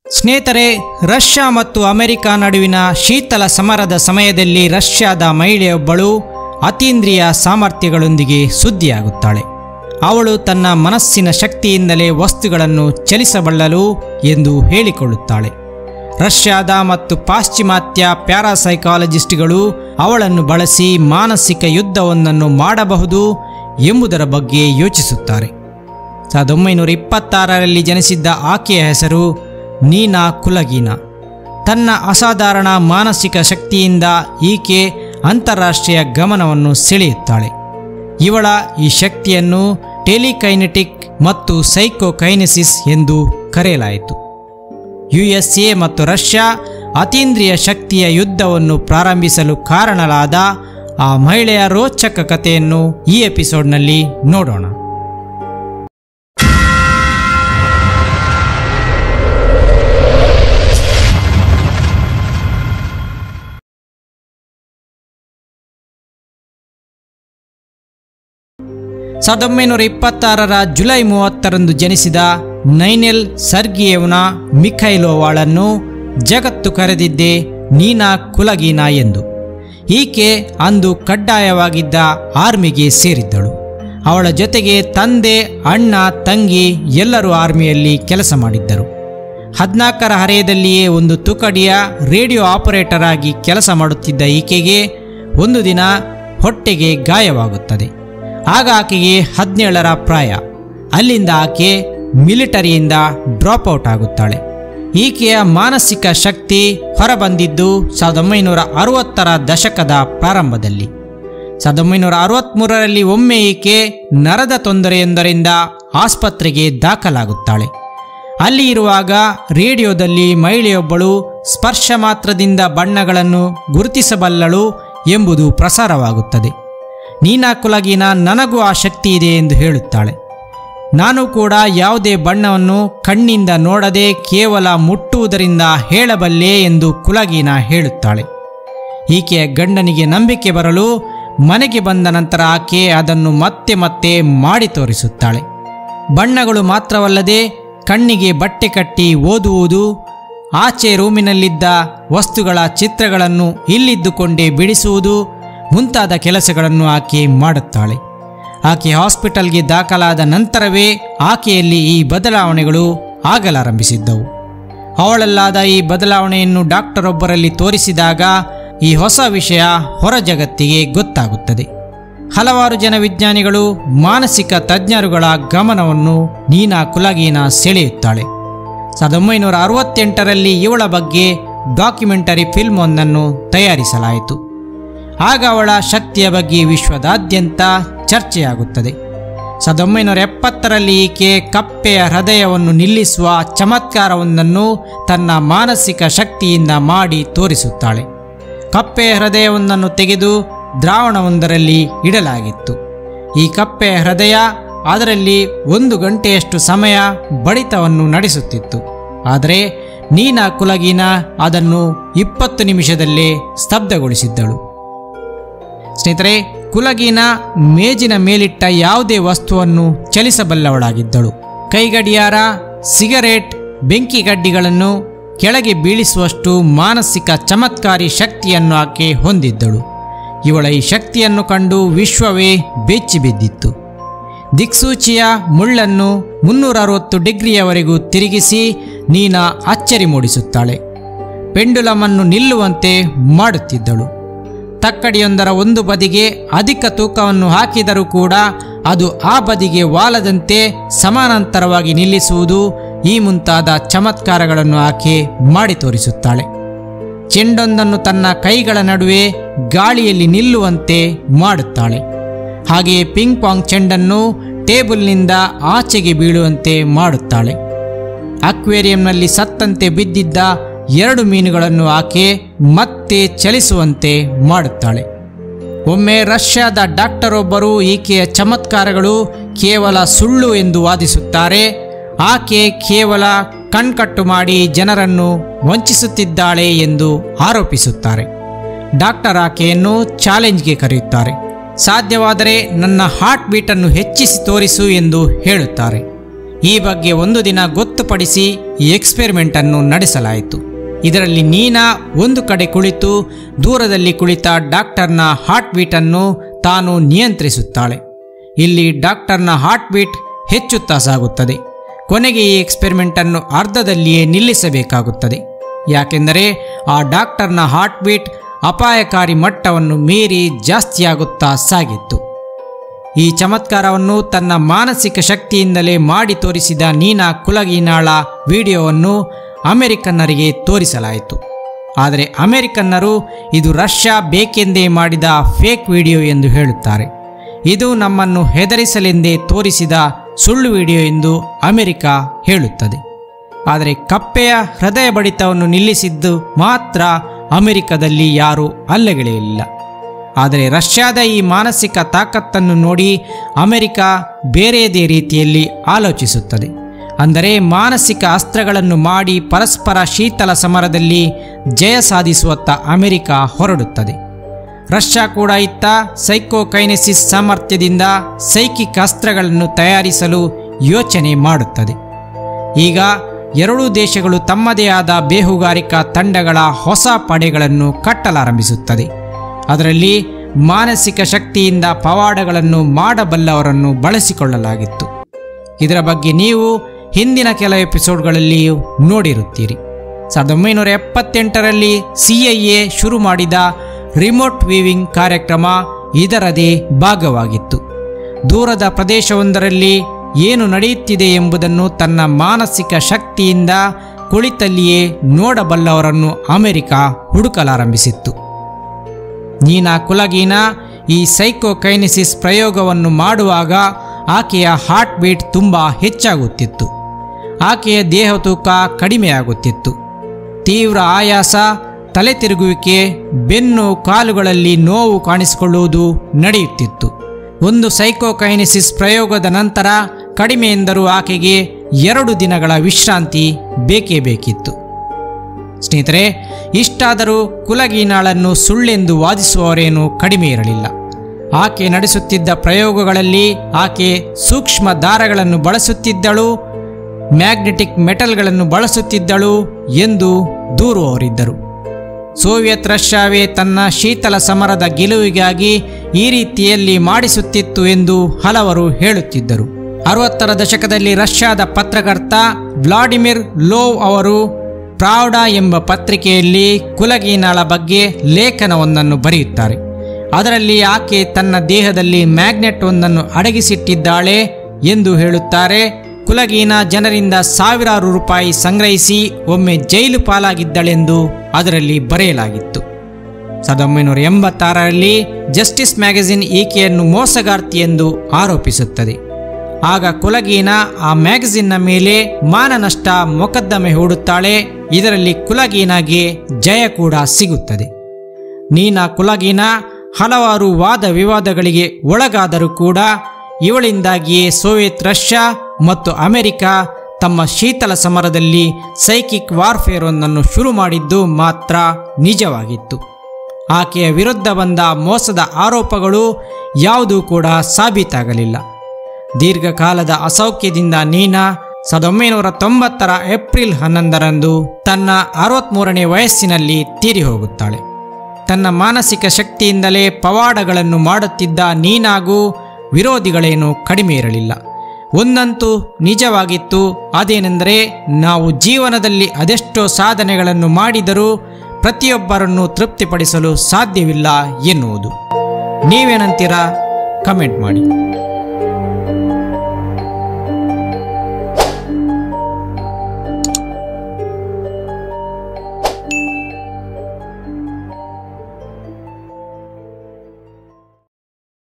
ಸ್ನೇಹಿತರೆ ರಷ್ಯಾ ಮತ್ತು ಅಮೆರಿಕ ನಡುವಿನ ಶೀತಲ ಸಮರದ ಸಮಯದಲ್ಲಿ ರಷ್ಯಾದ ಮಹಿಳೆಯೊಬ್ಬಳು ಅತೀಂದ್ರಿಯ ಸಾಮರ್ಥ್ಯಗಳೊಂದಿಗೆ ಸುದ್ದಿಯಾಗುತ್ತಾಳೆ ಅವಳು ತನ್ನ ಮನಸ್ಸಿನ ಶಕ್ತಿಯಿಂದಲೇ ವಸ್ತುಗಳನ್ನು ಚಲಿಸಬಲ್ಲಳು ಎಂದು ಹೇಳಿಕೊಳ್ಳುತ್ತಾಳೆ ರಷ್ಯಾದ ಮತ್ತು ಪಾಶ್ಚಿಮಾತ್ಯ ಪ್ಯಾರಾಸೈಕಾಲಜಿಸ್ಟ್ಗಳು ಅವಳನ್ನು ಬಳಸಿ ಮಾನಸಿಕ ಯುದ್ಧವೊಂದನ್ನು ಮಾಡಬಹುದು ಎಂಬುದರ ಬಗ್ಗೆ ಯೋಚಿಸುತ್ತಾರೆ ಸಾವಿರದ ಒಂಬೈನೂರ ಇಪ್ಪತ್ತಾರರಲ್ಲಿ ಜನಿಸಿದ್ದ ಆಕೆಯ ಹೆಸರು ನೀನಾ ಕುಲಗೀನಾ ತನ್ನ ಅಸಾಧಾರಣ ಮಾನಸಿಕ ಶಕ್ತಿಯಿಂದ ಈಕೆ ಅಂತಾರಾಷ್ಟ್ರೀಯ ಗಮನವನ್ನು ಸೆಳೆಯುತ್ತಾಳೆ ಇವಳ ಈ ಶಕ್ತಿಯನ್ನು ಟೆಲಿಕೈನೆಟಿಕ್ ಮತ್ತು ಸೈಕೋಕೈನೆಸಿಸ್ ಎಂದು ಕರೆಯಲಾಯಿತು ಯು ಎಸ್ ಎ ಮತ್ತು ರಷ್ಯಾ ಅತೀಂದ್ರಿಯ ಶಕ್ತಿಯ ಯುದ್ಧವನ್ನು ಪ್ರಾರಂಭಿಸಲು ಕಾರಣರಾದ ಆ ಮಹಿಳೆಯ ರೋಚಕ ಕಥೆಯನ್ನು ಈ ಎಪಿಸೋಡ್ನಲ್ಲಿ ನೋಡೋಣ ಸಾವಿರದ ಒಂಬೈನೂರ ಇಪ್ಪತ್ತಾರರ ಜುಲೈ ಮೂವತ್ತರಂದು ಜನಿಸಿದ ನೈನೆಲ್ ಸರ್ಗಿಯೇವ್ನ ಮಿಖೈಲೋವಾಳನ್ನು ಜಗತ್ತು ಕರೆದಿದ್ದೇ ನೀನಾ ಕುಲಗೀನಾ ಎಂದು ಈಕೆ ಅಂದು ಕಡ್ಡಾಯವಾಗಿದ್ದ ಆರ್ಮಿಗೆ ಸೇರಿದ್ದಳು ಅವಳ ಜೊತೆಗೆ ತಂದೆ ಅಣ್ಣ ತಂಗಿ ಎಲ್ಲರೂ ಆರ್ಮಿಯಲ್ಲಿ ಕೆಲಸ ಮಾಡಿದ್ದರು ಹದಿನಾಲ್ಕರ ಹರೆಯದಲ್ಲಿಯೇ ಒಂದು ತುಕಡಿಯ ರೇಡಿಯೋ ಆಪರೇಟರ್ ಆಗಿ ಕೆಲಸ ಮಾಡುತ್ತಿದ್ದ ಈಕೆಗೆ ಒಂದು ದಿನ ಹೊಟ್ಟೆಗೆ ಗಾಯವಾಗುತ್ತದೆ ಆಗ ಆಕೆಗೆ ಹದಿನೇಳರ ಪ್ರಾಯ ಅಲ್ಲಿಂದ ಆಕೆ ಮಿಲಿಟರಿಯಿಂದ ಡ್ರಾಪ್ ಔಟ್ ಆಗುತ್ತಾಳೆ ಈಕೆಯ ಮಾನಸಿಕ ಶಕ್ತಿ ಹೊರಬಂದಿದ್ದು ಸಾವಿರದ ಒಂಬೈನೂರ ಅರವತ್ತರ ದಶಕದ ಪ್ರಾರಂಭದಲ್ಲಿ ಸಾವಿರದ ಒಂಬೈನೂರ ಅರವತ್ತ್ಮೂರರಲ್ಲಿ ಒಮ್ಮೆ ಈಕೆ ನರದ ತೊಂದರೆಯೊಂದರಿಂದ ಆಸ್ಪತ್ರೆಗೆ ದಾಖಲಾಗುತ್ತಾಳೆ ಅಲ್ಲಿ ಇರುವಾಗ ರೇಡಿಯೋದಲ್ಲಿ ಮಹಿಳೆಯೊಬ್ಬಳು ಸ್ಪರ್ಶ ಮಾತ್ರದಿಂದ ಬಣ್ಣಗಳನ್ನು ಗುರುತಿಸಬಲ್ಲಳು ಎಂಬುದು ಪ್ರಸಾರವಾಗುತ್ತದೆ ನೀನಾ ಕುಲಗಿನ ನನಗೂ ಆ ಶಕ್ತಿ ಇದೆ ಎಂದು ಹೇಳುತ್ತಾಳೆ ನಾನು ಕೂಡ ಯಾವುದೇ ಬಣ್ಣವನ್ನು ಕಣ್ಣಿಂದ ನೋಡದೆ ಕೇವಲ ಮುಟ್ಟುವುದರಿಂದ ಹೇಳಬಲ್ಲೆ ಎಂದು ಕುಲಗೀನ ಹೇಳುತ್ತಾಳೆ ಈಕೆಯ ಗಂಡನಿಗೆ ನಂಬಿಕೆ ಬರಲು ಮನೆಗೆ ಬಂದ ನಂತರ ಆಕೆ ಅದನ್ನು ಮತ್ತೆ ಮತ್ತೆ ಮಾಡಿ ತೋರಿಸುತ್ತಾಳೆ ಬಣ್ಣಗಳು ಮಾತ್ರವಲ್ಲದೆ ಕಣ್ಣಿಗೆ ಬಟ್ಟೆ ಕಟ್ಟಿ ಓದುವುದು ಆಚೆ ರೂಮಿನಲ್ಲಿದ್ದ ವಸ್ತುಗಳ ಚಿತ್ರಗಳನ್ನು ಇಲ್ಲಿದ್ದುಕೊಂಡೇ ಬಿಡಿಸುವುದು ಮುಂತಾದ ಕೆಲಸಗಳನ್ನು ಆಕೆ ಮಾಡುತ್ತಾಳೆ ಆಕೆ ಹಾಸ್ಪಿಟಲ್ಗೆ ದಾಖಲಾದ ನಂತರವೇ ಆಕೆಯಲ್ಲಿ ಈ ಬದಲಾವಣೆಗಳು ಆಗಲಾರಂಭಿಸಿದ್ದವು ಅವಳಲ್ಲಾದ ಈ ಬದಲಾವಣೆಯನ್ನು ಡಾಕ್ಟರ್ ಒಬ್ಬರಲ್ಲಿ ತೋರಿಸಿದಾಗ ಈ ಹೊಸ ವಿಷಯ ಹೊರ ಜಗತ್ತಿಗೆ ಗೊತ್ತಾಗುತ್ತದೆ ಹಲವಾರು ಜನ ವಿಜ್ಞಾನಿಗಳು ಮಾನಸಿಕ ತಜ್ಞರುಗಳ ಗಮನವನ್ನು ನೀನಾ ಕುಲಗೀನ ಸೆಳೆಯುತ್ತಾಳೆ ಸಾವಿರದ ಒಂಬೈನೂರ ಅರವತ್ತೆಂಟರಲ್ಲಿ ಇವಳ ಬಗ್ಗೆ ಡಾಕ್ಯುಮೆಂಟರಿ ಫಿಲ್ಮ್ ಒಂದನ್ನು ತಯಾರಿಸಲಾಯಿತು ಆಗ ಅವಳ ಶಕ್ತಿಯ ಬಗ್ಗೆ ವಿಶ್ವದಾದ್ಯಂತ ಚರ್ಚೆಯಾಗುತ್ತದೆ ಸಾವಿರದ ಒಂಬೈನೂರ ಎಪ್ಪತ್ತರಲ್ಲಿ ಈಕೆ ಕಪ್ಪೆಯ ಹೃದಯವನ್ನು ನಿಲ್ಲಿಸುವ ಚಮತ್ಕಾರವೊಂದನ್ನು ತನ್ನ ಮಾನಸಿಕ ಶಕ್ತಿಯಿಂದ ಮಾಡಿ ತೋರಿಸುತ್ತಾಳೆ ಕಪ್ಪೆಯ ಹೃದಯವೊಂದನ್ನು ತೆಗೆದು ದ್ರಾವಣವೊಂದರಲ್ಲಿ ಇಡಲಾಗಿತ್ತು ಈ ಕಪ್ಪೆಯ ಹೃದಯ ಅದರಲ್ಲಿ ಒಂದು ಗಂಟೆಯಷ್ಟು ಸಮಯ ಬಡಿತವನ್ನು ನಡೆಸುತ್ತಿತ್ತು ಆದರೆ ನೀನಾ ಕುಲಗೀನ ಅದನ್ನು ಇಪ್ಪತ್ತು ನಿಮಿಷದಲ್ಲೇ ಸ್ತಬ್ಧಗೊಳಿಸಿದ್ದಳು ಸ್ನೇಹಿತರೆ ಕುಲಗೀನ ಮೇಜಿನ ಮೇಲಿಟ್ಟ ಯಾವುದೇ ವಸ್ತುವನ್ನು ಚಲಿಸಬಲ್ಲವಳಾಗಿದ್ದಳು ಕೈಗಡಿಯಾರ ಸಿಗರೇಟ್ ಬೆಂಕಿ ಗಡ್ಡಿಗಳನ್ನು ಕೆಳಗೆ ಬೀಳಿಸುವಷ್ಟು ಮಾನಸಿಕ ಚಮತ್ಕಾರಿ ಶಕ್ತಿಯನ್ನು ಆಕೆ ಹೊಂದಿದ್ದಳು ಇವಳ ಈ ಶಕ್ತಿಯನ್ನು ಕಂಡು ವಿಶ್ವವೇ ಬೆಚ್ಚಿ ಬಿದ್ದಿತ್ತು ದಿಕ್ಸೂಚಿಯ ಮುಳ್ಳನ್ನು ಮುನ್ನೂರ ಅರವತ್ತು ಡಿಗ್ರಿಯವರೆಗೂ ತಿರುಗಿಸಿ ನೀನಾ ಅಚ್ಚರಿ ಮೂಡಿಸುತ್ತಾಳೆ ಪೆಂಡುಲಮನ್ನು ನಿಲ್ಲುವಂತೆ ಮಾಡುತ್ತಿದ್ದಳು ತಕ್ಕಡಿಯೊಂದರ ಒಂದು ಬದಿಗೆ ಅಧಿಕ ತೂಕವನ್ನು ಹಾಕಿದರೂ ಕೂಡ ಅದು ಆ ಬದಿಗೆ ವಾಲದಂತೆ ಸಮಾನಾಂತರವಾಗಿ ನಿಲ್ಲಿಸುವುದು ಈ ಮುಂತಾದ ಚಮತ್ಕಾರಗಳನ್ನು ಆಕೆ ಮಾಡಿ ತೋರಿಸುತ್ತಾಳೆ ಚೆಂಡೊಂದನ್ನು ತನ್ನ ಕೈಗಳ ನಡುವೆ ಗಾಳಿಯಲ್ಲಿ ನಿಲ್ಲುವಂತೆ ಮಾಡುತ್ತಾಳೆ ಹಾಗೆಯೇ ಪಿಂಗ್ ಪಾಂಗ್ ಚೆಂಡನ್ನು ಟೇಬಲ್ನಿಂದ ಆಚೆಗೆ ಬೀಳುವಂತೆ ಮಾಡುತ್ತಾಳೆ ಅಕ್ವೇರಿಯಂನಲ್ಲಿ ಸತ್ತಂತೆ ಬಿದ್ದಿದ್ದ ಎರಡು ಮೀನುಗಳನ್ನು ಆಕೆ ಮತ್ತೆ ಚಲಿಸುವಂತೆ ಮಾಡುತ್ತಾಳೆ ಒಮ್ಮೆ ರಷ್ಯಾದ ಡಾಕ್ಟರ್ ಒಬ್ಬರು ಈಕೆಯ ಚಮತ್ಕಾರಗಳು ಕೇವಲ ಸುಳ್ಳು ಎಂದು ವಾದಿಸುತ್ತಾರೆ ಆಕೆ ಕೇವಲ ಕಣ್ಕಟ್ಟು ಮಾಡಿ ಜನರನ್ನು ವಂಚಿಸುತ್ತಿದ್ದಾಳೆ ಎಂದು ಆರೋಪಿಸುತ್ತಾರೆ ಡಾಕ್ಟರ್ ಆಕೆಯನ್ನು ಚಾಲೆಂಜ್ಗೆ ಕರೆಯುತ್ತಾರೆ ಸಾಧ್ಯವಾದರೆ ನನ್ನ ಹಾರ್ಟ್ ಬೀಟನ್ನು ಹೆಚ್ಚಿಸಿ ತೋರಿಸು ಎಂದು ಹೇಳುತ್ತಾರೆ ಈ ಬಗ್ಗೆ ಒಂದು ದಿನ ಗೊತ್ತುಪಡಿಸಿ ಈ ಎಕ್ಸ್ಪೆರಿಮೆಂಟ್ ಅನ್ನು ನಡೆಸಲಾಯಿತು ಇದರಲ್ಲಿ ನೀನಾ ಒಂದು ಕಡೆ ಕುಳಿತು ದೂರದಲ್ಲಿ ಕುಳಿತ ಡಾಕ್ಟರ್ನ ಹಾರ್ಟ್ ಬೀಟನ್ನು ತಾನು ನಿಯಂತ್ರಿಸುತ್ತಾಳೆ ಇಲ್ಲಿ ಡಾಕ್ಟರ್ನ ಹಾರ್ಟ್ ಬೀಟ್ ಹೆಚ್ಚುತ್ತಾ ಸಾಗುತ್ತದೆ ಕೊನೆಗೆ ಈ ಎಕ್ಸ್ಪೆರಿಮೆಂಟನ್ನು ಅರ್ಧದಲ್ಲಿಯೇ ನಿಲ್ಲಿಸಬೇಕಾಗುತ್ತದೆ ಯಾಕೆಂದರೆ ಆ ಡಾಕ್ಟರ್ನ ಹಾರ್ಟ್ ಬೀಟ್ ಅಪಾಯಕಾರಿ ಮಟ್ಟವನ್ನು ಮೀರಿ ಜಾಸ್ತಿಯಾಗುತ್ತಾ ಸಾಗಿತ್ತು ಈ ಚಮತ್ಕಾರವನ್ನು ತನ್ನ ಮಾನಸಿಕ ಶಕ್ತಿಯಿಂದಲೇ ಮಾಡಿ ತೋರಿಸಿದ ನೀನಾ ಕುಲಗೀನಾಳ ವಿಡಿಯೋವನ್ನು ಅಮೆರಿಕನ್ನರಿಗೆ ತೋರಿಸಲಾಯಿತು ಆದರೆ ಅಮೆರಿಕನ್ನರು ಇದು ರಷ್ಯಾ ಬೇಕೆಂದೇ ಮಾಡಿದ ಫೇಕ್ ವಿಡಿಯೋ ಎಂದು ಹೇಳುತ್ತಾರೆ ಇದು ನಮ್ಮನ್ನು ಹೆದರಿಸಲೆಂದೇ ತೋರಿಸಿದ ಸುಳ್ಳು ವಿಡಿಯೋ ಎಂದು ಅಮೆರಿಕ ಹೇಳುತ್ತದೆ ಆದರೆ ಕಪ್ಪೆಯ ಹೃದಯ ಬಡಿತವನ್ನು ನಿಲ್ಲಿಸಿದ್ದು ಮಾತ್ರ ಅಮೆರಿಕದಲ್ಲಿ ಯಾರೂ ಅಲ್ಲಗೆಳೆಯಲಿಲ್ಲ ಆದರೆ ರಷ್ಯಾದ ಈ ಮಾನಸಿಕ ತಾಕತ್ತನ್ನು ನೋಡಿ ಅಮೆರಿಕ ಬೇರೆಯದೇ ರೀತಿಯಲ್ಲಿ ಆಲೋಚಿಸುತ್ತದೆ ಅಂದರೆ ಮಾನಸಿಕ ಅಸ್ತ್ರಗಳನ್ನು ಮಾಡಿ ಪರಸ್ಪರ ಶೀತಲ ಸಮರದಲ್ಲಿ ಜಯ ಸಾಧಿಸುವತ್ತ ಅಮೆರಿಕ ಹೊರಡುತ್ತದೆ ರಷ್ಯಾ ಕೂಡ ಇತ್ತ ಸೈಕೋಕೈನೆಸಿಸ್ ಸಾಮರ್ಥ್ಯದಿಂದ ಸೈಕಿಕ್ ಅಸ್ತ್ರಗಳನ್ನು ತಯಾರಿಸಲು ಯೋಚನೆ ಮಾಡುತ್ತದೆ ಈಗ ಎರಡೂ ದೇಶಗಳು ತಮ್ಮದೇ ಆದ ಬೇಹುಗಾರಿಕಾ ತಂಡಗಳ ಹೊಸ ಪಡೆಗಳನ್ನು ಕಟ್ಟಲಾರಂಭಿಸುತ್ತದೆ ಅದರಲ್ಲಿ ಮಾನಸಿಕ ಶಕ್ತಿಯಿಂದ ಪವಾಡಗಳನ್ನು ಮಾಡಬಲ್ಲವರನ್ನು ಬಳಸಿಕೊಳ್ಳಲಾಗಿತ್ತು ಇದರ ಬಗ್ಗೆ ನೀವು ಹಿಂದಿನ ಕೆಲ ಎಪಿಸೋಡ್ಗಳಲ್ಲಿಯೂ ನೋಡಿರುತ್ತೀರಿ ಸಾವಿರದ ಒಂಬೈನೂರ ಎಪ್ಪತ್ತೆಂಟರಲ್ಲಿ ಸಿ ಐ ಎ ಶುರು ಮಾಡಿದ ರಿಮೋಟ್ ವೀವಿಂಗ್ ಕಾರ್ಯಕ್ರಮ ಇದರದೇ ಭಾಗವಾಗಿತ್ತು ದೂರದ ಪ್ರದೇಶವೊಂದರಲ್ಲಿ ಏನು ನಡೆಯುತ್ತಿದೆ ಎಂಬುದನ್ನು ತನ್ನ ಮಾನಸಿಕ ಶಕ್ತಿಯಿಂದ ಕುಳಿತಲ್ಲಿಯೇ ನೋಡಬಲ್ಲವರನ್ನು ಅಮೆರಿಕ ಹುಡುಕಲಾರಂಭಿಸಿತ್ತು ನೀನಾ ಕುಲಗೀನ ಈ ಸೈಕೋಕೈನಿಸಿಸ್ ಪ್ರಯೋಗವನ್ನು ಮಾಡುವಾಗ ಆಕೆಯ ಹಾರ್ಟ್ ಬೀಟ್ ತುಂಬ ಹೆಚ್ಚಾಗುತ್ತಿತ್ತು ಆಕೆಯ ದೇಹ ತೂಕ ಕಡಿಮೆಯಾಗುತ್ತಿತ್ತು ತೀವ್ರ ಆಯಾಸ ತಲೆ ತಿರುಗುವಿಕೆ ಬೆನ್ನು ಕಾಲುಗಳಲ್ಲಿ ನೋವು ಕಾಣಿಸಿಕೊಳ್ಳುವುದು ನಡೆಯುತ್ತಿತ್ತು ಒಂದು ಸೈಕೋಕೈನಿಸಿಸ್ ಪ್ರಯೋಗದ ನಂತರ ಕಡಿಮೆ ಎಂದರೂ ಆಕೆಗೆ ಎರಡು ದಿನಗಳ ವಿಶ್ರಾಂತಿ ಬೇಕೇ ಬೇಕಿತ್ತು ಸ್ನೇಹಿತರೆ ಇಷ್ಟಾದರೂ ಕುಲಗೀನಾಳನ್ನು ಸುಳ್ಳೆಂದು ವಾದಿಸುವವರೇನೂ ಕಡಿಮೆ ಇರಲಿಲ್ಲ ಆಕೆ ನಡೆಸುತ್ತಿದ್ದ ಪ್ರಯೋಗಗಳಲ್ಲಿ ಆಕೆ ಸೂಕ್ಷ್ಮ ದಾರಗಳನ್ನು ಬಳಸುತ್ತಿದ್ದಳು ಮ್ಯಾಗ್ನೆಟಿಕ್ ಮೆಟಲ್ಗಳನ್ನು ಬಳಸುತ್ತಿದ್ದಳು ಎಂದು ದೂರುವವರಿದ್ದರು ಸೋವಿಯತ್ ರಷ್ಯಾವೇ ತನ್ನ ಶೀತಲ ಸಮರದ ಗೆಲುವಿಗಾಗಿ ಈ ರೀತಿಯಲ್ಲಿ ಮಾಡಿಸುತ್ತಿತ್ತು ಎಂದು ಹಲವರು ಹೇಳುತ್ತಿದ್ದರು ಅರವತ್ತರ ದಶಕದಲ್ಲಿ ರಷ್ಯಾದ ಪತ್ರಕರ್ತ ವ್ಲಾಡಿಮಿರ್ ಲೋವ್ ಅವರು ಪ್ರಾವ್ಡಾ ಎಂಬ ಪತ್ರಿಕೆಯಲ್ಲಿ ಕುಲಗೀನಾಳ ಬಗ್ಗೆ ಲೇಖನವೊಂದನ್ನು ಬರೆಯುತ್ತಾರೆ ಅದರಲ್ಲಿ ಆಕೆ ತನ್ನ ದೇಹದಲ್ಲಿ ಮ್ಯಾಗ್ನೆಟ್ ಒಂದನ್ನು ಅಡಗಿಸಿಟ್ಟಿದ್ದಾಳೆ ಎಂದು ಹೇಳುತ್ತಾರೆ ಕುಲಗೀನ ಜನರಿಂದ ಸಾವಿರಾರು ರೂಪಾಯಿ ಸಂಗ್ರಹಿಸಿ ಒಮ್ಮೆ ಜೈಲು ಪಾಲಾಗಿದ್ದಳೆಂದು ಅದರಲ್ಲಿ ಬರೆಯಲಾಗಿತ್ತು ಸಾವಿರದ ಒಂಬೈನೂರ ಎಂಬತ್ತಾರರಲ್ಲಿ ಜಸ್ಟಿಸ್ ಮ್ಯಾಗಝಿನ್ ಈಕೆಯನ್ನು ಮೋಸಗಾರ್ತಿ ಎಂದು ಆರೋಪಿಸುತ್ತದೆ ಆಗ ಕುಲಗೀನ ಆ ಮ್ಯಾಗಝಿನ್ನ ಮೇಲೆ ಮಾನನಷ್ಟ ಮೊಕದ್ದಮೆ ಹೂಡುತ್ತಾಳೆ ಇದರಲ್ಲಿ ಕುಲಗೀನಾಗೆ ಜಯ ಕೂಡ ಸಿಗುತ್ತದೆ ನೀನಾ ಕುಲಗೀನ ಹಲವಾರು ವಾದ ವಿವಾದಗಳಿಗೆ ಒಳಗಾದರೂ ಕೂಡ ಇವಳಿಂದಾಗಿಯೇ ಸೋವಿಯತ್ ರಷ್ಯಾ ಮತ್ತು ಅಮೆರಿಕ ತಮ್ಮ ಶೀತಲ ಸಮರದಲ್ಲಿ ಸೈಕಿಕ್ ವಾರ್ಫೇರ್ ಒಂದನ್ನು ಶುರು ಮಾಡಿದ್ದು ಮಾತ್ರ ನಿಜವಾಗಿತ್ತು ಆಕೆಯ ವಿರುದ್ಧ ಬಂದ ಮೋಸದ ಆರೋಪಗಳು ಯಾವುದೂ ಕೂಡ ಸಾಬೀತಾಗಲಿಲ್ಲ ದೀರ್ಘಕಾಲದ ಅಸೌಖ್ಯದಿಂದ ನೀನಾ ಸಾವಿರದ ಒಂಬೈನೂರ ತೊಂಬತ್ತರ ಏಪ್ರಿಲ್ ಹನ್ನೊಂದರಂದು ತನ್ನ ಅರವತ್ತ್ಮೂರನೇ ವಯಸ್ಸಿನಲ್ಲಿ ತೀರಿ ಹೋಗುತ್ತಾಳೆ ತನ್ನ ಮಾನಸಿಕ ಶಕ್ತಿಯಿಂದಲೇ ಪವಾಡಗಳನ್ನು ಮಾಡುತ್ತಿದ್ದ ನೀನಾಗೂ ವಿರೋಧಿಗಳೇನು ಕಡಿಮೆ ಇರಲಿಲ್ಲ ಒಂದಂತೂ ನಿಜವಾಗಿತ್ತು ಅದೇನೆಂದರೆ ನಾವು ಜೀವನದಲ್ಲಿ ಅದೆಷ್ಟೋ ಸಾಧನೆಗಳನ್ನು ಮಾಡಿದರೂ ಪ್ರತಿಯೊಬ್ಬರನ್ನು ತೃಪ್ತಿಪಡಿಸಲು ಸಾಧ್ಯವಿಲ್ಲ ಎನ್ನುವುದು ನೀವೇನಂತೀರಾ ಕಮೆಂಟ್ ಮಾಡಿ